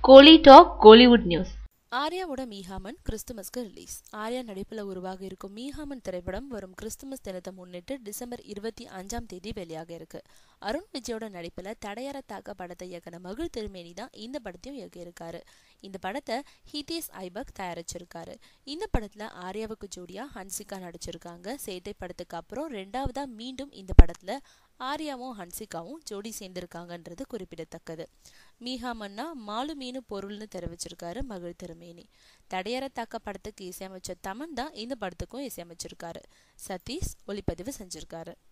கோலி talk Kollywood news ஆர்யாவோட மீஹாமன் கிறிஸ்துமஸ்க்கு ரிலீஸ் ஆர்யா நடிப்பில் உருவாக இருக்கும் மீஹாமன் திரைப்படம் வரும் கிறிஸ்துமஸ் தினத்தை முன்னிட்டு டிசம்பர் இருபத்தி அஞ்சாம் தேதி வெளியாக இருக்கு அருண் விஜயோட நடிப்பில் தடையற தாக்க படத்தை இயக்குன மகிழ் திருமேனி தான் இந்த படத்தையும் இயக்கியிருக்காரு இந்த படத்தை ஹிதேஷ் ஐபக் தயாரிச்சிருக்காரு இந்த படத்துல ஆர்யாவுக்கு ஜோடியா ஹன்சிகா நடிச்சிருக்காங்க சேட்டை படத்துக்கு அப்புறம் ரெண்டாவதா மீண்டும் இந்த படத்துல ஆர்யாவும் ஹன்சிகாவும் ஜோடி சேர்ந்திருக்காங்கன்றது குறிப்பிடத்தக்கது மீஹாமன்னா மாலு மீனு பொருள்னு தெரிவிச்சிருக்காரு மகிழ் திருமேனி தடையற தாக்க படத்துக்கு இசையமைச்ச தமன் தான் இந்த படத்துக்கும் இசையமைச்சிருக்காரு சதீஷ் ஒளிப்பதிவு செஞ்சிருக்காரு